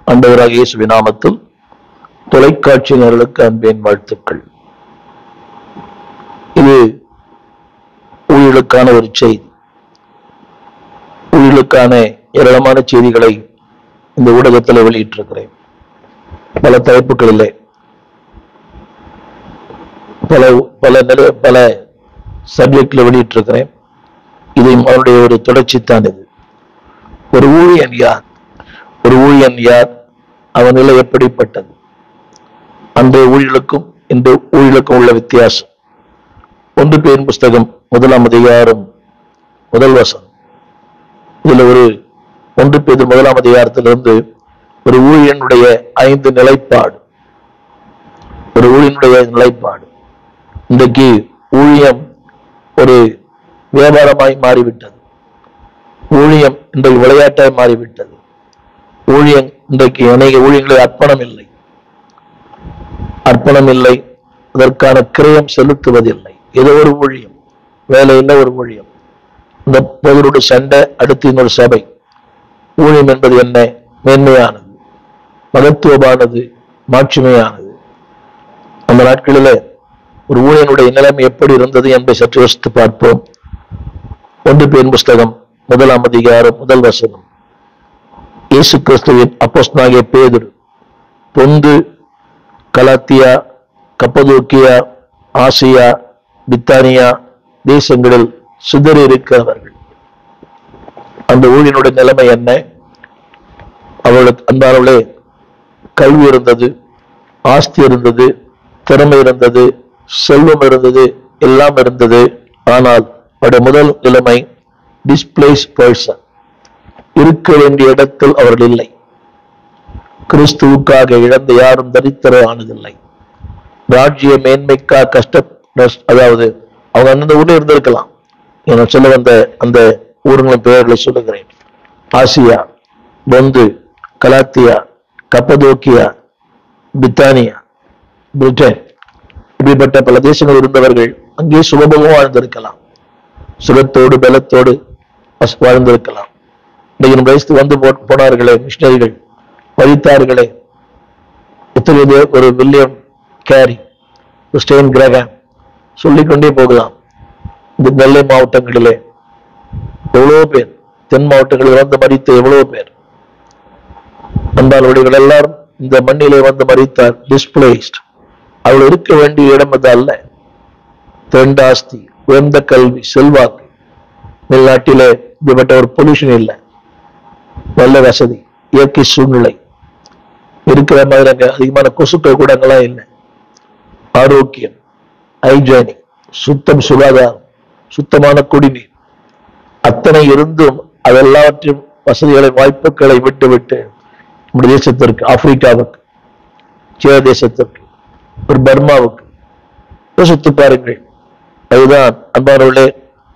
ஆண்டவராக இயேசுவின் நாமத்தில் தொலைக்காட்சியினர்களுக்கு அன்பின் வாழ்த்துக்கள் இது ஊழலுக்கான ஒரு செய்தி ஊழலுக்கான ஏராளமான செய்திகளை இந்த ஊடகத்தில் வெளியிட்டிருக்கிறேன் பல தலைப்புகளிலே பல பல நில பல சப்ஜெக்ட்ல வெளியிட்டிருக்கிறேன் இது அவருடைய ஒரு தொடர்ச்சி தான் இது ஒரு ஊழியன் யார் ஒரு ஊழியன் யார் அவன் நிலை எப்படிப்பட்டது அந்த ஊழியலுக்கும் இந்த ஊழியலுக்கும் உள்ள வித்தியாசம் ஒன்று பேரின் புஸ்தகம் முதலாம் அதிகாரம் முதல் வசனம் இதுல ஒரு ஒன்று பேர் முதலாம் அதிகாரத்திலிருந்து ஒரு ஊழியனுடைய ஐந்து நிலைப்பாடு ஒரு ஊழியனுடைய நிலைப்பாடு இன்றைக்கு ஊழியம் ஒரு வியாபாரமாய் மாறிவிட்டது ஊழியம் இன்றைக்கு விளையாட்டாய் மாறிவிட்டது ஊழியம் இன்றைக்கு அநேக ஊழியங்களை அர்ப்பணம் இல்லை அர்ப்பணம் இல்லை அதற்கான கிரயம் செலுத்துவதில்லை ஏதோ ஒரு ஊழியம் வேலையில் ஒரு ஊழியம் இந்த பொருளுடைய சண்டை அடுத்து இன்னொரு சபை ஊழியம் என்பது என்ன மேன்மையானது மகத்துவமானது மாட்சிமையானது அந்த நாட்களிலே ஒரு ஊழியனுடைய நிலைமை எப்படி இருந்தது என்பதை சற்று யோசித்து பார்ப்போம் ஒன்று பேர் புஸ்தகம் முதலாம் அதிகாரம் முதல் வசனம் இயேசு கிறிஸ்துவின் அப்போஸ்தலனாகிய பேதுரு பொந்து கலாத்தியா கப்பதோக்கியா ஆசியா பித்தானியா தேசங்களில் சிதறி இருக்கிறவர்கள் அந்த ஊழியனுடைய நிலைமை என்ன அவளுக்கு அந்த அளவிலே கல்வி இருந்தது ஆஸ்தி இருந்தது திறமை இருந்தது செல்வம் இருந்தது எல்லாம் இருந்தது ஆனால் அவருடைய முதல் நிலைமை டிஸ்பிளேஸ் பர்சன் இருக்க வேண்டிய இடத்தில் அவர்கள் இல்லை கிறிஸ்துவுக்காக இழந்த யாரும் தரித்திர ஆனதில்லை ராஜ்ய மேன்மைக்காக கஷ்ட அதாவது அவங்க அந்த ஊர்ல இருந்திருக்கலாம் நான் சொல்ல வந்த அந்த ஊர்களின் பெயர்களை சொல்லுகிறேன் ஆசியா பொந்து கலாத்தியா கப்பதோக்கியா பிரித்தானியா பிரிட்டன் இப்படிப்பட்ட பல தேசங்கள் இருந்தவர்கள் அங்கே சுலபமும் வாழ்ந்திருக்கலாம் சுகத்தோடு பலத்தோடு வஸ்- வாழ்ந்திருக்கலாம் இன்றைக்கு நம்ம வயசு வந்து போ- போனார்களே மிஷினரிகள் வழித்தார்களே எத்தனை பேர் ஒரு வில்லியம் கேரி ஸ்டெயின் கிரகம் சொல்லிக்கொண்டே போகலாம் இந்த நெல்லை மாவட்டங்களிலே எவ்வளவோ பேர் தென் மாவட்டங்களில் வந்து மறித்த எவ்வளவோ பேர் வந்தால் எல்லாரும் இந்த மண்ணிலே வந்து மறித்தார் டிஸ்பிளேஸ்ட் அவள் இருக்க வேண்டிய இடம் அது அல்ல தெண்டாஸ்தி உயர்ந்த கல்வி செல்வாக்கு வெளிநாட்டிலே இப்படிப்பட்ட ஒரு பொல்யூஷன் இல்லை நல்ல வசதி இயற்கை சூழ்நிலை இருக்கிற மாதிரி அங்க அதிகமான கொசுக்கள் கூட அங்கெல்லாம் இல்லை ஆரோக்கியம் ஹைஜானிக் சுத்தம் சுகாதாரம் சுத்தமான குடிநீர் அத்தனை இருந்தும் அதெல்லாவற்றையும் வசதிகளை வாய்ப்புகளை விட்டு விட்டு நம்முடைய தேசத்திற்கு ஆப்பிரிக்காவுக்கு சீன தேசத்திற்கு ஒரு பர்மாவுக்கு யோசித்து பாருங்கள் அதுதான் அன்பானவர்களே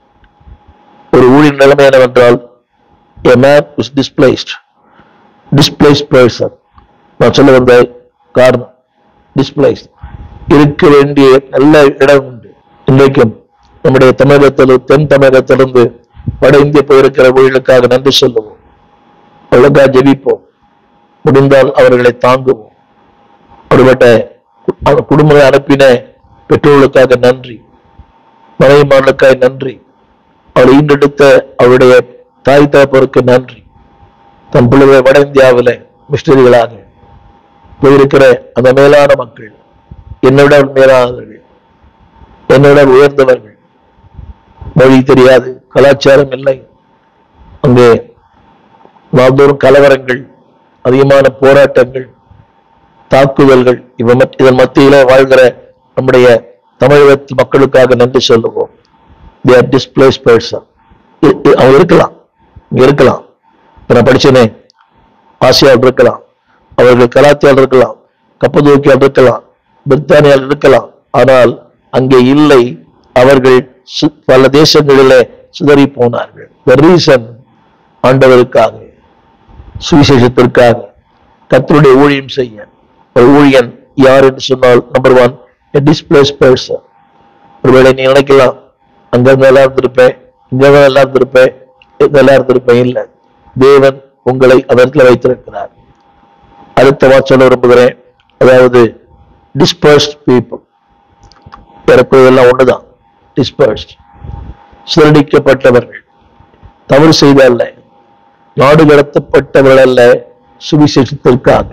ஒரு ஊழியர் நிலைமை என்னவென்றால் a man is displaced displaced person நான் சொல்ல வந்த காரணம் displaced இருக்க வேண்டிய நல்ல இடம் உண்டு இன்றைக்கும் நம்முடைய தமிழகத்தில் தென் தமிழகத்திலிருந்து வட இந்திய போயிருக்கிற ஊழியர்களுக்காக நன்றி சொல்லுவோம் ஒழுங்கா ஜெபிப்போம் முடிந்தால் அவர்களை தாங்குவோம் அப்படிப்பட்ட கு- குடும்பங்களை அனுப்பின பெற்றோர்களுக்காக நன்றி மனைவிமார்களுக்காக நன்றி அவளை ஈண்டெடுத்த அவருடைய தாய் தகப்பருக்கு நன்றி தன் பிள்ளைகளை வட இந்தியாவில மிஷனரிகளாக போயிருக்கிற அந்த மேலான மக்கள் என்னோட மேலானவர்கள் என்னோட உயர்ந்தவர்கள் மொழி தெரியாது கலாச்சாரம் இல்லை அங்கே நாள்தோறும் கலவரங்கள் அதிகமான போராட்டங்கள் தாக்குதல்கள் இவ மத்- இதன் மத்தியில வாழ்கிற நம்முடைய தமிழகத்து மக்களுக்காக நன்றி சொல்லுவோம் they are displaced person இ- இ- அவங்க இருக்கலாம் இங்க இருக்கலாம் இப்ப நான் படிச்சேனே ஆசியாவில் இருக்கலாம் அவர்கள் கலாத்தியால் இருக்கலாம் கப்பதோக்கியால் இருக்கலாம் பிரித்தானியால் இருக்கலாம் ஆனால் அங்கே இல்லை அவர்கள் சு- பல தேசங்களிலே சிதறி போனார்கள் the reason ஆண்டவருக்காக சுவிசேஷத்திற்காக கர்த்தருடைய ஊழியம் செய்ய ஒரு ஊழியன் யார் என்று சொன்னால் நம்பர் ஒன் டிஸ்பிளேஸ் பர்சன் ஒருவேளை நீ நினைக்கலாம் அங்க நல்லா இருந்திருப்பேன் இங்க நல்லா இருந்திருப்பேன் இங்க நல்லா இருந்திருப்பேன் இல்லை தேவன் உங்களை அதற்குள்ள வைத்திருக்கிறார் அடுத்த வார்த்தை சொல்ல விரும்புகிறேன் அதாவது டிஸ்பர்ஸ்ட் பீப்புள் பிறக்குவதெல்லாம் ஒண்ணுதான் டிஸ்பர்ஸ்ட் சிறடிக்கப்பட்டவர்கள் தவறு செய்த அல்ல நாடு கடத்தப்பட்டவர்கள் அல்ல சுவிசேஷத்திற்காக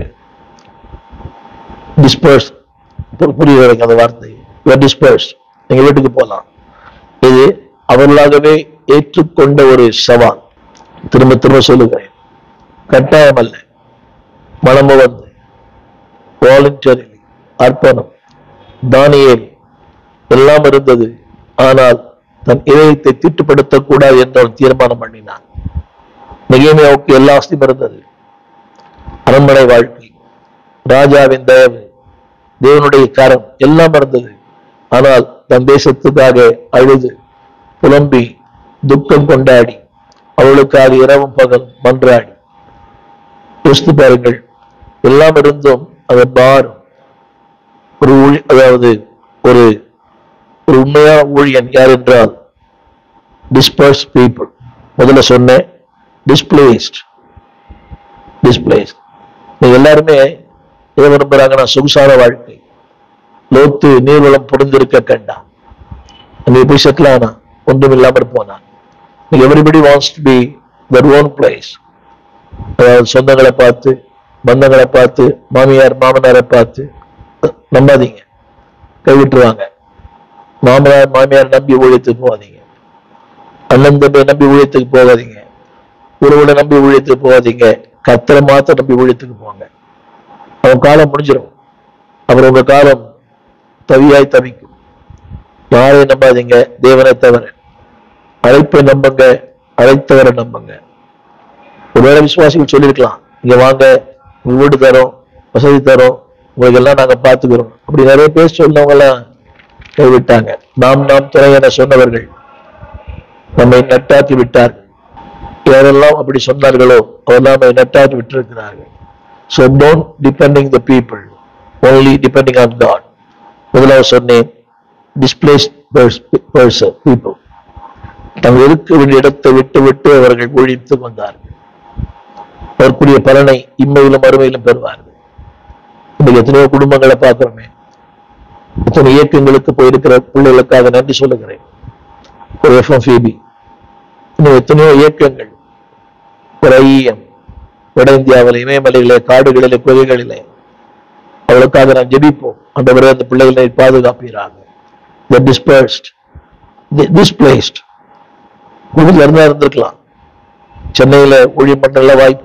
டிஸ்பர்ஸ் புரியுது எனக்கு அந்த வார்த்தை டிஸ்பர்ஸ் நீங்க வீட்டுக்கு போகலாம் இது அவர்களாகவே ஏற்றுக்கொண்ட ஒரு சவால் திரும்ப திரும்ப சொல்லுகிறேன் கட்டாயம் அல்ல மனமு வந்து வாலண்டரி அர்ப்பணம் தானியேல் எல்லாம் இருந்தது ஆனால் தன் இதயத்தை தீட்டுப்படுத்தக்கூடாது என்று அவன் தீர்மானம் பண்ணினான் நெகேமியாவுக்கு எல்லா ஆஸ்தியும் இருந்தது அரண்மனை வாழ்க்கை ராஜாவின் தயவு தேவனுடைய கரம் எல்லாம் இருந்தது ஆனால் தன் தேசத்துக்காக அழுது புலம்பி துக்கம் கொண்டாடி அவளுக்காக இரவும் பகல் மன்றாடி யோசித்து பாருங்கள் எல்லாம் இருந்தும் அதன் பாரம் ஒரு ஊழி அதாவது ஒரு ஒரு உண்மையா ஊழியன் யார் என்றால் டிஸ்பர்ஸ் பீப்புள் முதல்ல சொன்னேன் டிஸ்பிளேஸ்ட் டிஸ்பிளேஸ் நீங்க எல்லாருமே எதை விரும்புறாங்கன்னா சொகுசான வாழ்க்கை லோத்து நீர்வளம் புரிந்திருக்க கண்டான் அங்கே போய் செட்டில் ஆனா ஒன்றும் இல்லாமல் போனான் everybody wants to be their own place அதாவது சொந்தங்களை பார்த்து பந்தங்களை பார்த்து மாமியார் மாமனாரை பார்த்து நம்பாதீங்க கைவிட்டுருவாங்க மாமனார் மாமியார் நம்பி ஊழியத்துக்கு போகாதீங்க அண்ணன் தம்பியை நம்பி ஊழியத்துக்கு போகாதீங்க உறவுகளை நம்பி ஊழியத்துக்கு போகாதீங்க கத்தரை மாத்த நம்பி ஊழியத்துக்கு போங்க அவன் காலம் முடிஞ்சிடும் அப்புறம் உங்க காலம் தவியாய் தவிக்கும் யாரை நம்பாதீங்க தேவனை தவிர அழைப்பை நம்புங்க அழைத்தவரை நம்புங்க ஒருவேளை விசுவாசிகள் சொல்லியிருக்கலாம் இங்க வாங்க உங்க வீடு தரோம் வசதி தரோம் உங்களுக்கு எல்லாம் நாங்க பார்த்துக்கிறோம் அப்படி நிறைய பேர் சொன்னவங்க எல்லாம் கைவிட்டாங்க நாம் நாம் துறை என சொன்னவர்கள் நம்மை நட்டாக்கி விட்டார்கள் யாரெல்லாம் அப்படி சொன்னார்களோ அவரெல்லாம் நம்மை நட்டாக்கி விட்டிருக்கிறார்கள் so don't depending the people only depending on God முதலாவது சொன்னேன் டிஸ்பிளேஸ் பர்சன் பீப்புள் தங்கள் இருக்க வேண்டிய இடத்தை விட்டு விட்டு அவர்கள் ஒழித்து வந்தார்கள் அதற்குரிய பலனை இம்மையிலும் அருமையிலும் பெறுவார்கள் இன்னைக்கு எத்தனையோ குடும்பங்களை பார்க்கிறோமே எத்தனை இயக்கங்களுக்கு போயிருக்கிற பிள்ளைகளுக்காக நன்றி சொல்லுகிறேன் ஒரு எஃப்எம் பிபி இன்னும் எத்தனையோ இயக்கங்கள் ஒரு ஐஎம் வட இந்தியாவில் இமயமலைகளே காடுகளிலே குகைகளிலே அவளுக்காக நான் ஜெபிப்போம் அந்த அந்த பிள்ளைகளை பாதுகாப்பீராக the dispersed the- displaced குழுவில் இருந்தா இருந்திருக்கலாம் சென்னையில ஊழியம் பண்ணல வாய்ப்பு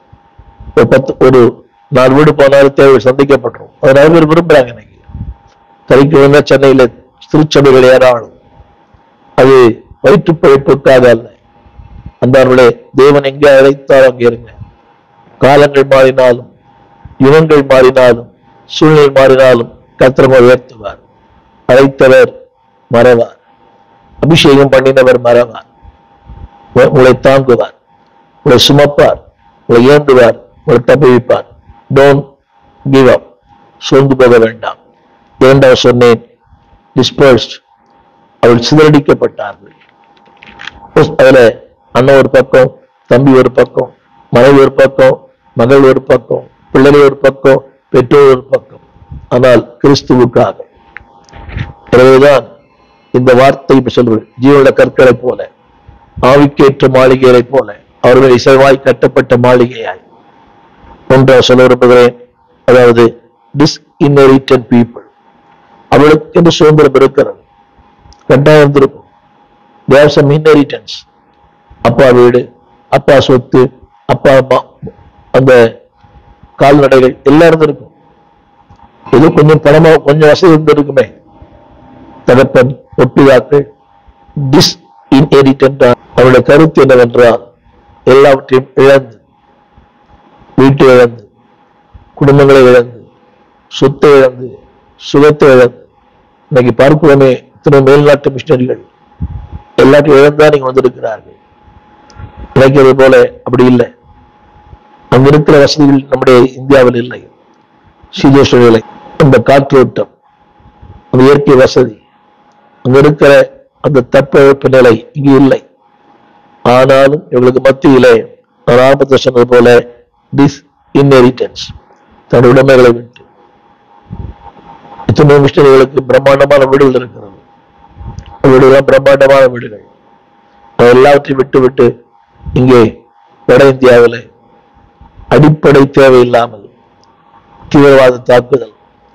ஒரு பத்து ஒரு நாலு வீடு போனாலும் தேவை சந்திக்கப்பட்டுரும் அது நிறைய பேர் விரும்புறாங்க இன்னைக்கு கறிக்கு வந்தா சென்னையில திருச்சபைகள் ஏராளம் அது வயிற்று பிழைப்புக்காக அல்ல அன்பார்களே தேவன் எங்கே அழைத்தாலும் அங்கே இருங்க காலங்கள் மாறினாலும் யுகங்கள் மாறினாலும் சூழ்நிலை மாறினாலும் கத்திரமா உயர்த்துவார் அழைத்தவர் மறவார் அபிஷேகம் பண்ணினவர் மறவார் உ- உங்களை தாங்குவார் உங்களை சுமப்பார் உங்களை ஏந்துவார் உங்களை தப்புவிப்பார் டோன்ட் கிவ் அப் சோர்ந்து போக வேண்டாம் இரண்டாவது சொன்னேன் டிஸ்பர்ஸ்ட் அவள் சிதறடிக்கப்பட்டார்கள் அதுல அண்ணன் ஒரு பக்கம் தம்பி ஒரு பக்கம் மனைவி ஒரு பக்கம் மகள் ஒரு பக்கம் பிள்ளைகள் ஒரு பக்கம் பெற்றோர் ஒரு பக்கம் ஆனால் கிறிஸ்துவுக்காக எனவேதான் இந்த வார்த்தை இப்ப சொல்வது ஜீவன கற்களை போல ஆவிக்கேற்ற மாளிகைகளை போல அவர்கள் இசைவாய் கட்டப்பட்ட மாளிகையாய் ஒன்றாக சொல்ல விரும்புகிறேன் அதாவது டிஸ் இன்னரிட்டன் பீப்புள் அவளுக்கு என்று சுதந்திரம் இருக்கிறது கட்டாயம் இருந்திருக்கும் தேவ் சம் இன்னரிட்டன்ஸ் அப்பா வீடு அப்பா சொத்து அப்பா அம்மா அந்த கால்நடைகள் எல்லாம் இருந்திருக்கும் ஏதோ கொஞ்சம் பணமா கொஞ்சம் வசதி இருந்திருக்குமே தகப்பன் ஒட்டுவாக்கள் டிஸ் இன்ஹெரிட்டன்ட் அவருடைய கருத்து என்னவென்றால் எல்லாவற்றையும் இழந்து வீட்டை இழந்து குடும்பங்களை இழந்து சொத்தை இழந்து சுகத்தை இழந்து இன்னைக்கு பார்க்கிறோமே இத்தனை மேல்நாட்டு மிஷினரிகள் எல்லாத்தையும் இழந்தா நீங்க வந்திருக்கிறார்கள் நினைக்கிறது போல அப்படி இல்லை அங்க இருக்கிற வசதிகள் நம்முடைய இந்தியாவில் இல்லை சீதோஷ நிலை அந்த காற்றோட்டம் அந்த இயற்கை வசதி அங்க இருக்கிற அந்த தட்பவெப்ப நிலை இங்கு இல்லை ஆனாலும் இவங்களுக்கு மத்தியிலே நான் ஆரம்பத்தில் சொன்னது போல டிஸ் இன்னெரிட்டன்ஸ் தன் உடைமைகளை விட்டு இத்தனை மிஷனரிகளுக்கு பிரம்மாண்டமான வீடுகள் இருக்கிறது வீடுகள் பிரம்மாண்டமான வீடுகள் அது எல்லாவற்றையும் விட்டு விட்டு இங்கே வட இந்தியாவில் அடிப்படை தேவையில்லாமல் தீவிரவாத தாக்குதல்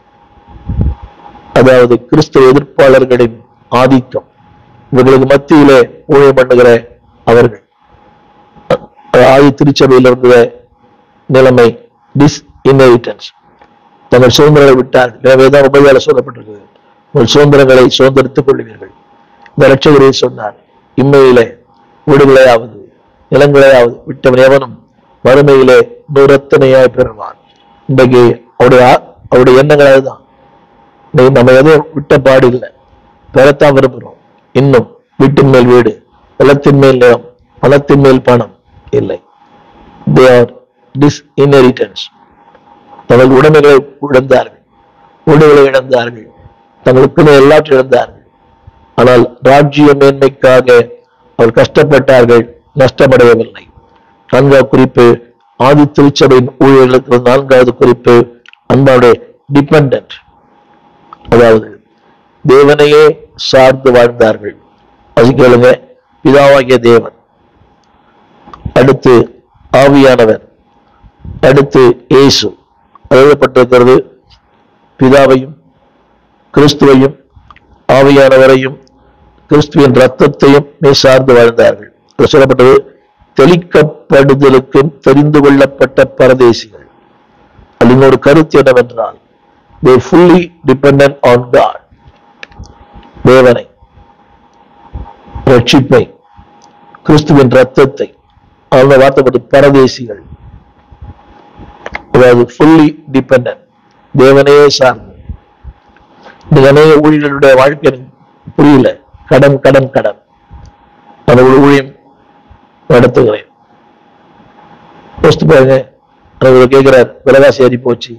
அதாவது கிறிஸ்தவ எதிர்ப்பாளர்களின் ஆதிக்கம் இவர்களுக்கு மத்தியிலே ஊழியம் பண்ணுகிற அவர்கள் ஆதி திருச்சபையில் இருந்த நிலைமை டிஸ் இன்ஹெரிட்டன்ஸ் தங்கள் சுதந்திரங்களை விட்டார்கள் எனவேதான் உபதியால சொல்லப்பட்டிருக்கிறது உங்கள் சுதந்திரங்களை சுதந்திரித்துக் கொள்வீர்கள் இந்த ரட்சகரே சொன்னார் இம்மையிலே வீடுகளையாவது நிலங்களையாவது விட்டவன் எவனும் வறுமையிலே நூறத்தனையாய் பெறுவான் இன்றைக்கு அவருடைய ஆ- அவருடைய எண்ணங்கள் அதுதான் நீ நம்ம எதுவும் விட்ட பாடு இல்லை பெறத்தான் விரும்புகிறோம் இன்னும் வீட்டின் மேல் வீடு நிலத்தின் மேல் நிலம் பணத்தின் மேல் பணம் இல்லை தே ஆர் டிஸ் இன்ஹெரிட்டன்ஸ் தங்கள் உடைமைகளை இழந்தார்கள் வீடுகளை இழந்தார்கள் தங்களுக்குன்னு எல்லாற்றையும் இழந்தார்கள் ஆனால் ராஜ்ய மேன்மைக்காக அவர் கஷ்டப்பட்டார்கள் நஷ்டமடையவில்லை நான்காவது குறிப்பு ஆதி திருச்சபையின் ஊழியர்களுக்கு நான்காவது குறிப்பு அன்பாவுடைய டிபெண்டன்ட் அதாவது தேவனையே சார்ந்து வாழ்ந்தார்கள் அது கேளுங்க பிதாவாகிய தேவன் அடுத்து ஆவியானவர் அடுத்து இயேசு எழுதப்பட்டிருக்கிறது பிதாவையும் கிறிஸ்துவையும் ஆவியானவரையும் கிறிஸ்துவின் ரத்தத்தையும் மே சார்ந்து வாழ்ந்தார்கள் அது சொல்லப்பட்டது தெளிக்கப்படுதலுக்கும் தெரிந்து கொள்ளப்பட்ட பரதேசிகள் அதில் இன்னொரு கருத்து என்னவென்றால் they fully dependent on God தேவனை ரட்சிப்பை கிறிஸ்துவின் ரத்தத்தை அவங்க வார்த்தைப்பட்டு பரதேசிகள் அதாவது ஃபுல்லி டிபெண்டன்ட் தேவனையே சார்ந்து இந்த அநேக ஊழியர்களுடைய வாழ்க்கை எனக்கு புரியல கடன் கடன் கடன் அந்த ஒரு ஊழியம் நடத்துகிறேன் யோசித்து பாருங்க அவர் கேட்கிறார் விலகாசி ஏறி போச்சு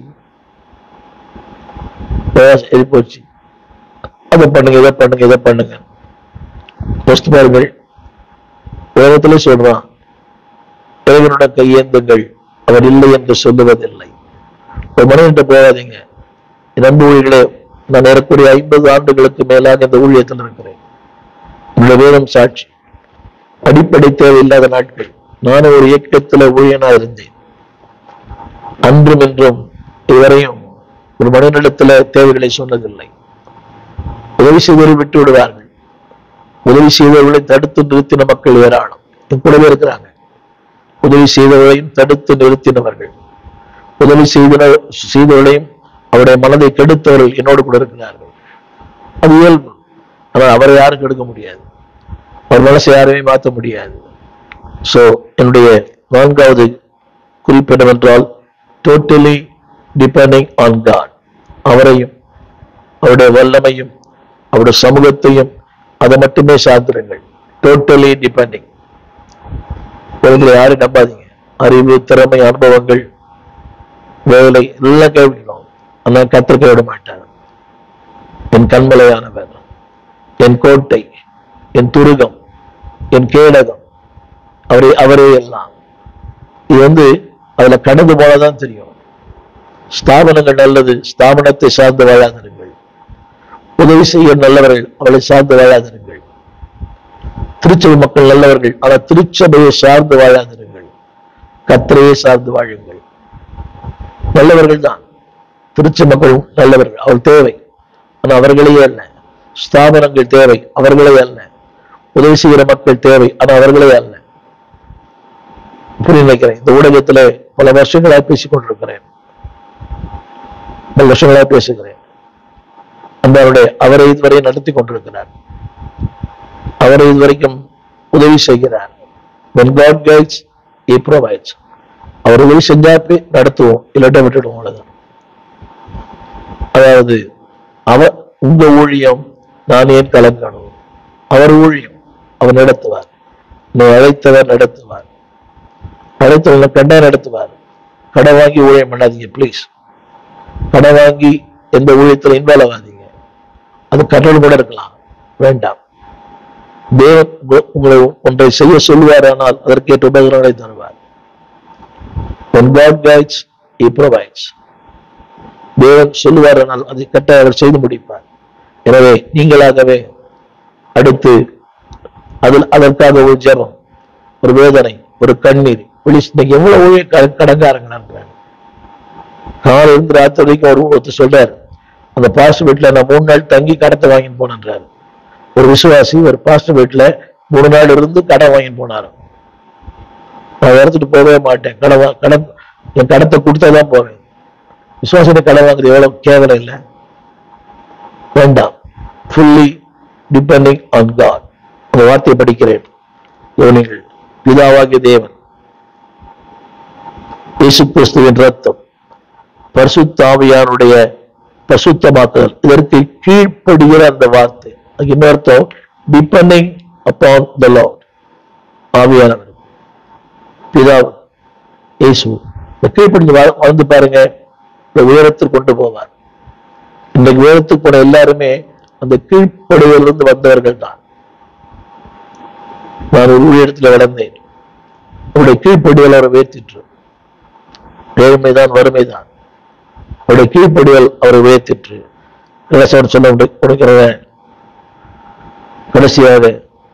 விலகாசி ஏறி போச்சு அதை பண்ணுங்க இதை பண்ணுங்க இதை பண்ணுங்க யோசித்து பாருங்கள் வேதத்திலே சொல்றான் இறைவனுடன் கையேந்துங்கள் அவர் இல்லை என்று சொல்லுவதில்லை ஒரு மனிதன்ட்ட போகாதீங்க என் அன்பு ஊழியர்களே நான் ஏறக்கூடிய ஐம்பது ஆண்டுகளுக்கு மேலாக இந்த ஊழியத்தில் இருக்கிறேன் உள்ள வேதம் சாட்சி அடிப்படை தேவையில்லாத நாட்கள் நானும் ஒரு இயக்கத்துல ஊழியனா இருந்தேன் அன்றும் இன்றும் இதுவரையும் ஒரு மனிதனிடத்துல தேவைகளை சொன்னதில்லை உதவி செய்தவரை விட்டு விடுவார்கள் உதவி செய்தவர்களை தடுத்து நிறுத்தின மக்கள் ஏராளம் என் கூடவே இருக்கிறாங்க உதவி செய்தவர்களையும் தடுத்து நிறுத்தினவர்கள் உதவி செய்த செய்தவர்களையும் அவருடைய மனதை கெடுத்தவர்கள் என்னோடு கூட இருக்கிறார்கள் அது இயல்பு ஆனால் அவரை யாரும் கெடுக்க முடியாது அவர் மனசை யாரையுமே மாற்ற முடியாது சோ என்னுடைய நான்காவது குறிப்பு என்னவென்றால் டோட்டலி டிபெண்டிங் ஆன் காட் அவரையும் அவருடைய வல்லமையும் அவருடைய சமூகத்தையும் அதை மட்டுமே சார்ந்திருங்கள் டோட்டலி டிபெண்டிங் உங்களை யாரும் நம்பாதீங்க அறிவு திறமை அனுபவங்கள் வேலை எல்லாம் கைவிடணும் ஆனால் கத்திர கைவிட மாட்டார் என் கண்மலையானவர் என் கோட்டை என் துருகம் என் கேடகம் அவரே அவரே எல்லாம் இது வந்து அதுல கடந்து போனதான் தெரியும் ஸ்தாபனங்கள் நல்லது ஸ்தாபனத்தை சார்ந்து வாழாதிருங்கள் உதவி செய்ய நல்லவர்கள் அவளை சார்ந்து வாழாதிருங்கள் திருச்சபை மக்கள் நல்லவர்கள் ஆனால் திருச்சபையை சார்ந்து வாழாதிருங்கள் கத்தரையே சார்ந்து வாழுங்கள் நல்லவர்கள் தான் திருச்சி மக்கள் நல்லவர்கள் அவள் தேவை ஆனால் அவர்களே அல்ல ஸ்தாபனங்கள் தேவை அவர்களே அல்ல உதவி செய்கிற மக்கள் தேவை ஆனால் அவர்களே அல்ல புரிய நினைக்கிறேன் இந்த ஊடகத்துல பல வருஷங்களாக பேசிக் கொண்டிருக்கிறேன் பல வருஷங்களாக பேசுகிறேன் அந்த அவருடைய அவரை இதுவரை நடத்தி கொண்டிருக்கிறார் அவரை இதுவரைக்கும் உதவி செய்கிறார் when God guides he provides அவர் உதவி செஞ்சா போய் நடத்துவோம் இல்லாட்ட விட்டுடுவோம் அவ்வளவுதான் அதாவது அவர் உங்க ஊழியம் நான் ஏன் கலங்கணும் அவர் ஊழியம் அவர் நடத்துவார் நீ அழைத்தவர் நடத்துவார் அழைத்தவர்களை கண்டா நடத்துவார் கடை வாங்கி ஊழியம் பண்ணாதீங்க ப்ளீஸ் கடை வாங்கி எந்த ஊழியத்துல இன்வால்வ் ஆகாதீங்க அது கடவுள் கூட இருக்கலாம் வேண்டாம் தேவன் உங்க- உங்களை ஒன்றை செய்ய சொல்வாரானால் அதற்கேற்ற உபகரணங்களை தருவார் when God guides he provides தேவன் சொல்லுவாரானால் அதை கட்ட அவர் செய்து முடிப்பார் எனவே நீங்களாகவே அடுத்து அதில் அதற்காக ஒரு ஜெபம் ஒரு வேதனை ஒரு கண்ணீர் விழிச்சு இன்னைக்கு எவ்வளவு ஊழிய கடங்காரங்க நன்றாங்க காலையில இருந்து ராத்திரி வரைக்கும் ஒரு ஒருத்தர் சொல்றாரு அந்த பாஸ்டர் வீட்டுல நான் மூணு நாள் தங்கி கடத்தை வாங்கிட்டு போனேன்றாரு ஒரு விசுவாசி ஒரு பாஸ்டர் வீட்டுல மூணு நாள் இருந்து கடன் வாங்கிட்டு போனாரு நான் எடுத்துட்டு போகவே மாட்டேன் கடன் வா- கடன் என் கடத்தை கொடுத்தாதான் போவேன் விசுவாசத்தை கடன் வாங்குறது எவ்வளவு கேவலம் இல்லை வேண்டாம் ஃபுல்லி டிபெண்டிங் ஆன் காட் அந்த வார்த்தையை படிக்கிறேன் கவனிங்கள் பிதாவாகிய தேவன் இயேசு கிறிஸ்துவின் ரத்தம் பரிசுத்தாவியானுடைய பசுத்தமாக்குதல் இதற்கு கீழ்ப்படுகிற அந்த வார்த்தை அதுக்கு இன்னொருத்தம் டிபெண்டிங் அப்பான் த லார்ட் ஆவியானவர் பிதாவு இயேசு இந்த கீழ்ப்படிந்து வா- வாழ்ந்து பாருங்க இந்த உயரத்தில் கொண்டு போவார் இன்னைக்கு உயரத்துக்கு போன எல்லாருமே அந்த கீழ்ப்படுவதிலிருந்து வந்தவர்கள் தான் நான் ஒரு உயரத்தில் வளர்ந்தேன் அவருடைய கீழ்ப்படுதல் அவரை உயர்த்திற்று ஏழ்மைதான் வறுமைதான் அவருடைய கீழ்ப்படுதல் அவரை உயர்த்திற்று இளசவன் சொல்ல உண்டு- உடைக்கிறவன் கடைசியாக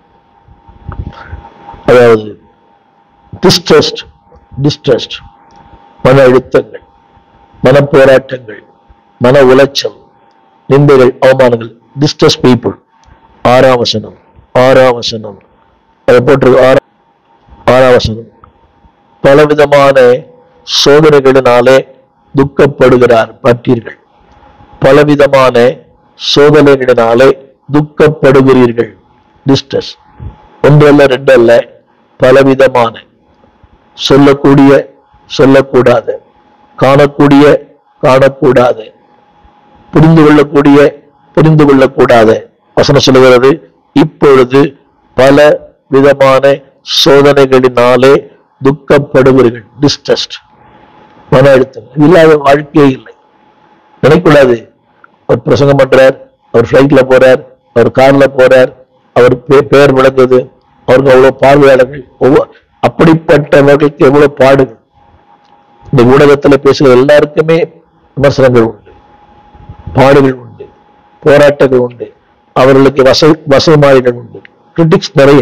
அதாவது டிஸ்ட்ரஸ்ட் டிஸ்ட்ரஸ்ட் மன அழுத்தங்கள் மன போராட்டங்கள் மன உளைச்சல் நிந்தைகள் அவமானங்கள் டிஸ்ட்ரஸ் பீப்புள் ஆறாம் வசனம் ஆறாம் வசனம் அதை போட்டிருக்கு ஆறா ஆறாம் வசனம் பலவிதமான சோதனைகளினாலே துக்கப்படுகிறார் பட்டீர்கள் பலவிதமான சோதனைகளினாலே துக்கப்படுகிறீர்கள் டிஸ்ட்ரஸ் ஒன்றல்ல ரெண்டல்ல பலவிதமான சொல்லக்கூடிய சொல்லக்கூடாத காணக்கூடிய காணக்கூடாத புரிந்து கொள்ளக்கூடிய புரிந்து கொள்ளக்கூடாத வசனம் சொல்லுகிறது இப்பொழுது பல விதமான சோதனைகளினாலே துக்கப்படுவீர்கள் டிஸ்ட்ரஸ்ட் மன அழுத்தம் இல்லாத வாழ்க்கையே இல்லை நினைக்கூடாது அவர் பிரசங்கம் பண்றார் அவர் ஃபிளைட்ல போறார் அவர் கார்ல போறார் அவர் பே- பெயர் விளங்குது அவருக்கு அவ்வளவு பார்வையாளர்கள் ஒவ்வொரு அப்படிப்பட்டவர்களுக்கு எவ்வளவு பாடுகள் இந்த ஊடகத்துல பேசுகிற எல்லாருக்குமே விமர்சனங்கள் உண்டு பாடுகள் உண்டு போராட்டங்கள் உண்டு அவர்களுக்கு வச வசமாரிகள் உண்டு கிரிட்டிக்ஸ் நிறைய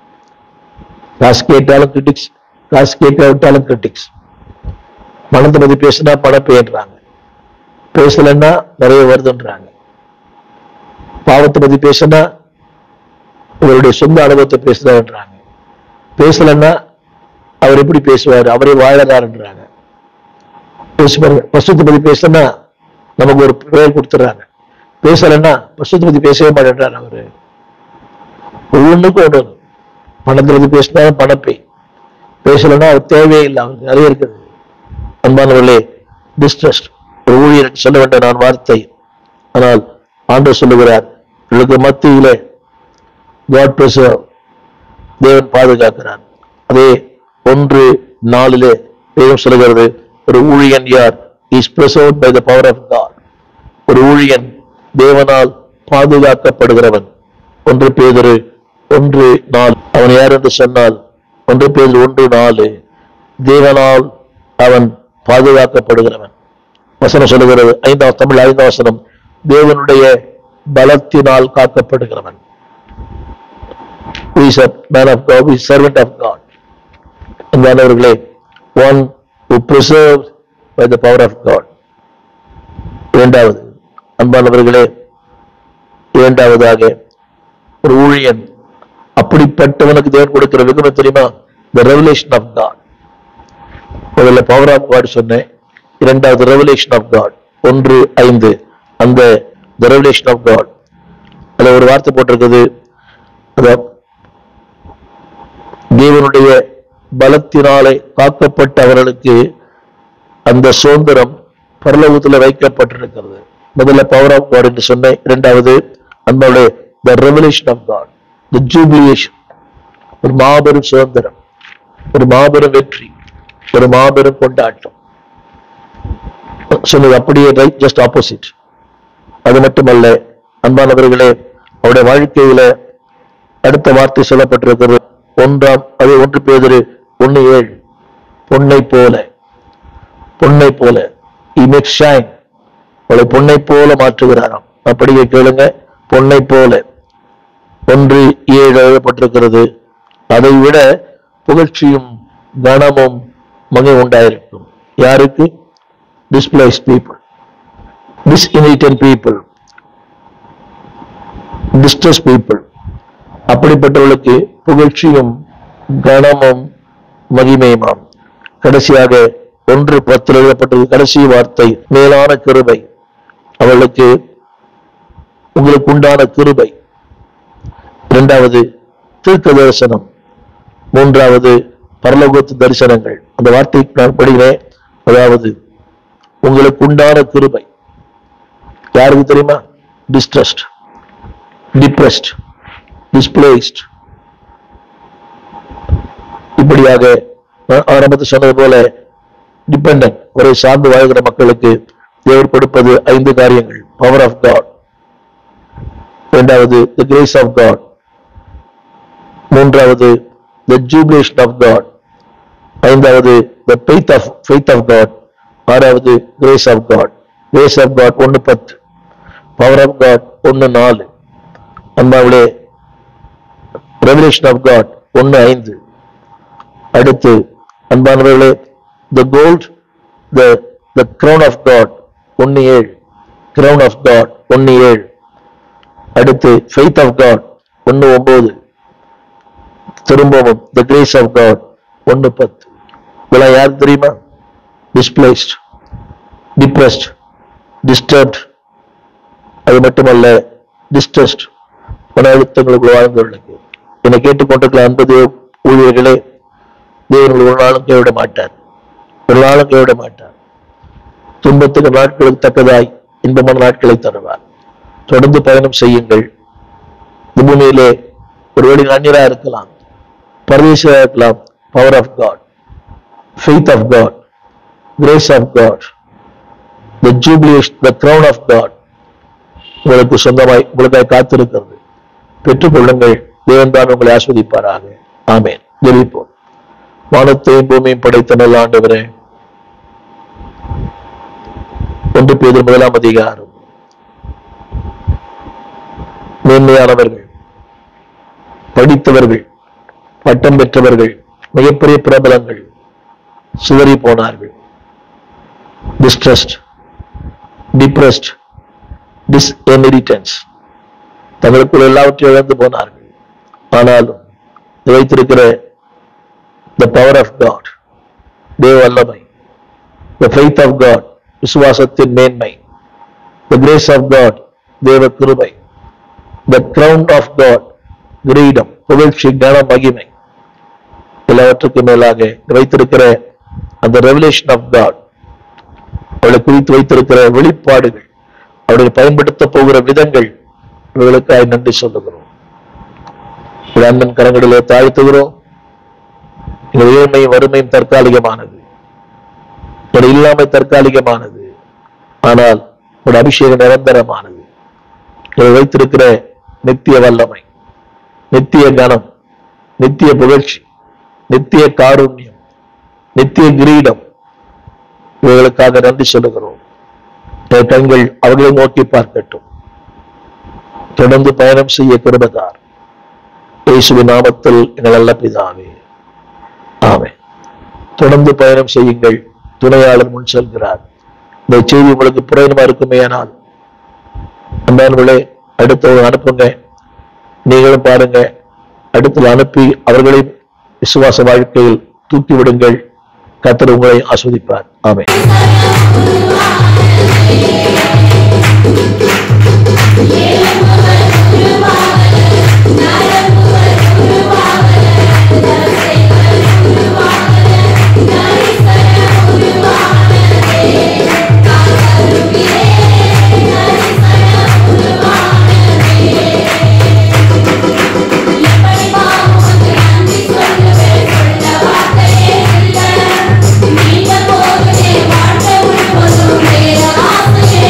காசு கேட்டாலும் கிரிட்டிக்ஸ் காசு கேட்காவிட்டாலும் கிரிட்டிக்ஸ் பணத்தை பத்தி பேசினா பணம் பெயர்றாங்க பேசலைன்னா நிறைய வருதுன்றாங்க பாவத்தை பத்தி பேசினா இவருடைய சொந்த அனுபவத்தை பேசுறாருன்றாங்க பேசலைன்னா அவர் எப்படி பேசுவார் அவரே வாழறாருன்றாங்க பேசுவாங்க பசுத்தை பத்தி பேசினா நமக்கு ஒரு பெயர் கொடுத்துறாங்க பேசலைன்னா பசுத்தை பத்தி பேசவே மாட்டேன்றார் அவரு ஒவ்வொன்றுக்கும் ஒன்று பணத்தை பத்தி பேசினாலும் பணப்பை பேசலைன்னா அவர் தேவையே இல்லை அவருக்கு நிறைய இருக்குது அன்பானவர்களே டிஸ்ட்ரஸ்ட் ஒரு ஊழியருக்கு சொல்ல வேண்டிய நான் வார்த்தை ஆனால் ஆண்டவர் சொல்லுகிறார் உங்களுக்கு மத்தியிலே காட் preserve தேவன் பாதுகாக்கிறார் அதே ஒன்று நாளிலே வேதம் சொல்லுகிறது ஒரு ஊழியன் யார் is preserved by the power of God ஒரு ஊழியன் தேவனால் பாதுகாக்கப்படுகிறவன் ஒன்று பேதரு ஒன்று நாலு அவன் யார் என்று சொன்னால் ஒன்று பேதரு ஒன்று நாலு தேவனால் அவன் பாதுகாக்கப்படுகிறவன் வசனம் சொல்லுகிறது ஐந்தாம் தமிழ் ஐந்தாம் வசனம் தேவனுடைய பலத்தினால் காக்கப்படுகிறவன் who is a man of God, who is servant of God. அன்பானவர்களே one who preserves by the power of God. இரண்டாவது அன்பானவர்களே இரண்டாவதாக ஒரு ஊழியன் அப்படிப்பட்டவனுக்கு தேவன் கொடுக்கிற வெகுமதி தெரியுமா the revelation of God முதல்ல பவர் ஆஃப் காட் சொன்னேன் இரண்டாவது ரெவலேஷன் ஆஃப் காட் ஒன்று ஐந்து அந்த the revelation of God அதுல ஒரு வார்த்தை போட்டிருக்குது அத தேவனுடைய பலத்தினாலே காக்கப்பட்டவர்களுக்கு அந்த சுதந்திரம் பரலோகத்தில் வைக்கப்பட்டிருக்கிறது முதல்ல பவர் ஆஃப் காட் என்று சொன்னேன் இரண்டாவது அன்போட the revelation of God the jubilation ஒரு மாபெரும் சுதந்திரம் ஒரு மாபெரும் வெற்றி ஒரு மாபெரும் கொண்டாட்டம் சொன்னது அப்படியே ரைட் ஜஸ்ட் ஆப்போசிட் அது மட்டுமல்ல அன்பானவர்களே அவருடைய வாழ்க்கையில அடுத்த வார்த்தை சொல்லப்பட்டிருக்கிறது ஒன்றாம் அது ஒன்று பேதரு ஒன்னு ஏழு பொன்னை போல பொன்னை போல he makes shine அவளை பொன்னை போல மாற்றுகிறாராம் அப்படியே கேளுங்க பொன்னை போல ஒன்று ஏழு எழுதப்பட்டிருக்கிறது அதை விட புகழ்ச்சியும் கனமும் மகை உண்டாயிருக்கும் யாருக்கு displace people disinherited people distress people அப்படிப்பட்டவர்களுக்கு புகழ்ச்சியும் கனமும் மகிமையுமாம் கடைசியாக ஒன்று பத்தில் எழுதப்பட்டது கடைசி வார்த்தை மேலான கிருபை அவளுக்கு உங்களுக்கு உண்டான கிருபை இரண்டாவது தீர்க்க தரிசனம் மூன்றாவது பரலோகத்து தரிசனங்கள் அந்த வார்த்தை நான் படிக்கிறேன் அதாவது உங்களுக்கு உண்டான கிருபை யாருக்கு தெரியுமா டிஸ்ட்ரஸ்ட் டிப்ரெஸ்ட் டிஸ்பிளேஸ்ட் இப்படியாக நான் ஆரம்பத்தில் சொன்னது போல டிபெண்டன்ட் ஒரே சார்ந்து வாழ்கிற மக்களுக்கு தேவர் கொடுப்பது ஐந்து காரியங்கள் பவர் ஆஃப் காட் இரண்டாவது த கிரேஸ் ஆஃப் காட் மூன்றாவது த ஜூபிலேஷன் ஆஃப் காட் ஐந்தாவது the faith of faith of God ஆறாவது grace of God grace of God ஒன்று பத்து பவர் ஆஃப் காட் ஒன்று நாலு அன்பாவிலே ரெவலேஷன் ஆஃப் காட் ஒன்று ஐந்து அடுத்து அன்பானவர்களே the gold the the crown of God ஒன்று ஏழு crown ஆஃப் காட் ஒன்று ஏழு அடுத்து ஃபெய்த் ஆஃப் காட் ஒன்று ஒன்பது திரும்பவும் த கிரேஸ் ஆஃப் காட் ஒன்று பத்து இதெல்லாம் யாருக்கு தெரியுமா டிஸ்பிளேஸ்ட் டிப்ரெஸ்ட் டிஸ்டர்ப்ட் அது மட்டுமல்ல டிஸ்ட்ரஸ்ட் மன அழுத்தங்களுக்குள் வாழ்ந்தவர்களுக்கு என்னை கேட்டுக்கொண்டிருக்கிற அன்பது ஊழியர்களே தேவன் ஒரு நாளும் கைவிட மாட்டார் ஒரு நாளும் கைவிட மாட்டார் துன்பத்துக்கு நாட்களுக்கு தக்கதாய் இன்பமான நாட்களை தருவார் தொடர்ந்து பயணம் செய்யுங்கள் இந்த பூமியிலே ஒருவேளை அந்நியரா இருக்கலாம் பரதேசியா இருக்கலாம் power of God faith of God grace of God the jubilation the crown of God உங்களுக்கு சொந்தமாய் உங்களுக்காய் காத்திருக்கிறது பெற்றுக்கொள்ளுங்கள் தேவன் தான் உங்களை ஆஸ்வதிப்பாராக ஆமென் ஜெபிப்போம் வானத்தையும் பூமியும் படைத்த நல்ல ஆண்டவரே ஒன்று பேர் முதலாம் அதிகாரம் மேன்மையானவர்கள் படித்தவர்கள் பட்டம் பெற்றவர்கள் மிகப்பெரிய பிரபலங்கள் சிதறி போனார்கள் டிஸ்ட்ரஸ்ட் டிப்ரெஸ்ட் டிஸ்எமிரிட்டன்ஸ் தங்களுக்குள் எல்லாவற்றையும் இழந்து போனார்கள் ஆனாலும் இது வைத்திருக்கிற த பவர் ஆஃப் காட் தேவ வல்லமை த ஃபெய்த் ஆஃப் காட் விசுவாசத்தின் மேன்மை த கிரேஸ் ஆஃப் காட் தேவ கிருபை த crown ஆஃப் காட் கிரீடம் புகழ்ச்சி கன மகிமை எல்லாவற்றுக்கும் மேலாக வைத்திருக்கிற அந்த ரெவலேஷன் ஆஃப் காட் அவளை குறித்து வைத்திருக்கிற வெளிப்பாடுகள் அவருடைய பயன்படுத்த போகிற விதங்கள் இவர்களுக்காய் நன்றி சொல்லுகிறோம் ஒரு அண்ணன் கரங்களிலே தாழ்த்துகிறோம் எங்கள் ஏழ்மையும் வறுமையும் தற்காலிகமானது ஒரு இல்லாமை தற்காலிகமானது ஆனால் ஒரு அபிஷேகம் நிரந்தரமானது இதை வைத்திருக்கிற நித்திய வல்லமை நித்திய கனம் நித்திய புகழ்ச்சி நித்திய காருண்யம் நித்திய கிரீடம் இவர்களுக்காக நன்றி சொல்லுகிறோம் என் கண்கள் அவர்களை நோக்கி பார்க்கட்டும் தொடர்ந்து பயணம் செய்ய கிருபதார் இயேசுவின் நாமத்தில் எங்கள் நல்ல பிதாவே ஆமென் தொடர்ந்து பயணம் செய்யுங்கள் துணையாளர் முன் செல்கிறார் இந்த செய்தி உங்களுக்கு புரோஜனமா இருக்குமே ஆனால் அன்பானவர்களே அடுத்தவங்க அனுப்புங்க நீங்களும் பாருங்க அடுத்தது அனுப்பி அவர்களை விசுவாச வாழ்க்கையில் தூக்கி விடுங்கள் கர்த்தர் உங்களை ஆஸ்வதிப்பார் ஆமென் நீண்ட போகுதே வாழ்க்கை முழுவதும் வேற ஆசையே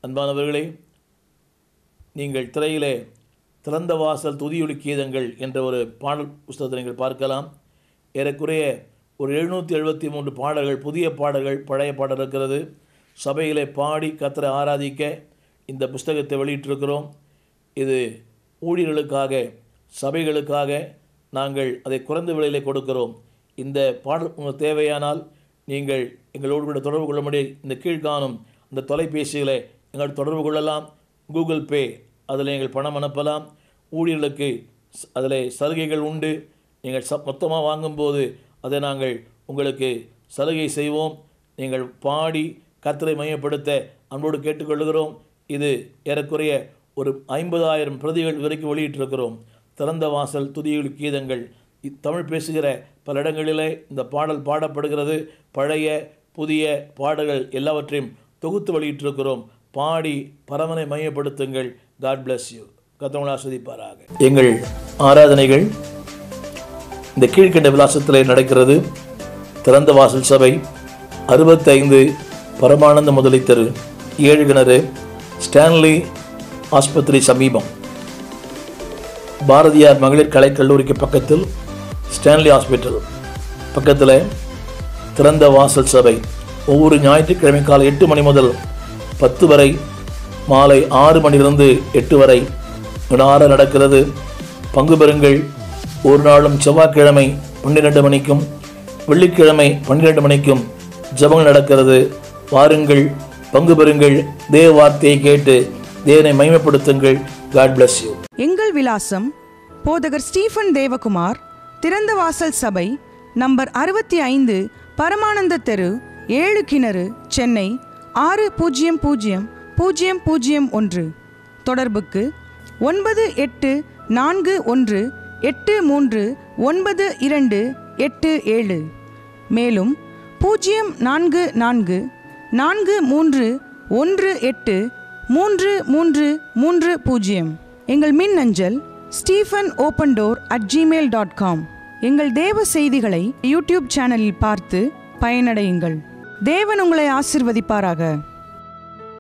அன்பானவர்களே நீங்கள் திரையிலே திறந்த வாசல் துதியொலி கீதங்கள் என்ற ஒரு பாடல் புஸ்தகத்தை நீங்கள் பார்க்கலாம் ஏறக்குறைய ஒரு எழுநூற்றி எழுபத்தி மூன்று பாடல்கள் புதிய பாடல்கள் பழைய பாடல் இருக்கிறது சபையிலே பாடி கத்தரை ஆராதிக்க இந்த புஸ்தகத்தை வெளியிட்டிருக்கிறோம் இது ஊழியர்களுக்காக சபைகளுக்காக நாங்கள் அதை குறைந்த விலையிலே கொடுக்கிறோம் இந்த பாடல் உங்களுக்கு தேவையானால் நீங்கள் எங்களோடு கூட தொடர்பு கொள்ள முடியும் இந்த கீழ்காணும் இந்த தொலைபேசிகளை எங்கள் தொடர்பு கொள்ளலாம் கூகுள் பே அதில் நீங்கள் பணம் அனுப்பலாம் ஊழியர்களுக்கு ஸ்- அதில் சலுகைகள் உண்டு நீங்கள் ச மொத்தமாக வாங்கும்போது அதை நாங்கள் உங்களுக்கு சலுகை செய்வோம் நீங்கள் பாடி கர்த்தரை மையப்படுத்த அன்போடு கேட்டுக்கொள்கிறோம் இது ஏறக்குறைய ஒரு ஐம்பதாயிரம் பிரதிகள் வரைக்கும் வெளியிட்டிருக்கிறோம் திறந்த வாசல் துதியொலி கீதங்கள் இ- தமிழ் பேசுகிற பல இடங்களிலே இந்த பாடல் பாடப்படுகிறது பழைய புதிய பாடல்கள் எல்லாவற்றையும் தொகுத்து வெளியிட்டிருக்கிறோம் பாடி பரமனை மையப்படுத்துங்கள் காட் bless யூ கத்தவங்களை ஆஸ்வதிப்பாராக எங்கள் ஆராதனைகள் இந்த கீழ்க்கண்ட விலாசத்திலே நடக்கிறது திறந்த வாசல் சபை அறுபத்தைந்து பரமானந்த முதலை தெரு ஏழு கிணறு ஸ்டான்லி ஆஸ்பத்திரி சமீபம் பாரதியார் மகளிர் கலைக் கல்லூரிக்கு பக்கத்தில் ஸ்டான்லி ஹாஸ்பிட்டல் பக்கத்தில் திறந்த வாசல் சபை ஒவ்வொரு ஞாயிற்றுக்கிழமை காலை எட்டு மணி முதல் பத்து வரை மாலை ஆறு மணியிலிருந்து எட்டு வரை விடார நடக்கிறது பங்கு பெறுங்கள் ஒரு நாளும் செவ்வாய்க்கிழமை பன்னிரெண்டு மணிக்கும் வெள்ளிக்கிழமை பன்னிரெண்டு மணிக்கும் ஜெபங்கள் நடக்கிறது வாருங்கள் பங்கு பெறுங்கள் தேவ வார்த்தையை கேட்டு தேவனை மகிமைப்படுத்துங்கள் காட் bless யூ எங்கள் விலாசம் போதகர் ஸ்டீஃபன் தேவகுமார் திறந்த வாசல் சபை நம்பர் அறுபத்தி ஐந்து பரமானந்த தெரு ஏழு கிணறு சென்னை ஆறு பூஜ்ஜியம் பூஜ்ஜியம் பூஜ்ஜியம் பூஜ்ஜியம் ஒன்று தொடர்புக்கு ஒன்பது எட்டு நான்கு ஒன்று எட்டு மூன்று ஒன்பது இரண்டு எட்டு ஏழு மேலும் பூஜ்ஜியம் நான்கு நான்கு நான்கு மூன்று ஒன்று எட்டு மூன்று மூன்று மூன்று பூஜ்ஜியம் எங்கள் மின் அஞ்சல் Stephen open door at Gmail dot com எங்கள் தேவ செய்திகளை யூடியூப் சேனலில் பார்த்து பயனடையுங்கள் தேவன் உங்களை ஆசிர்வதிப்பாராக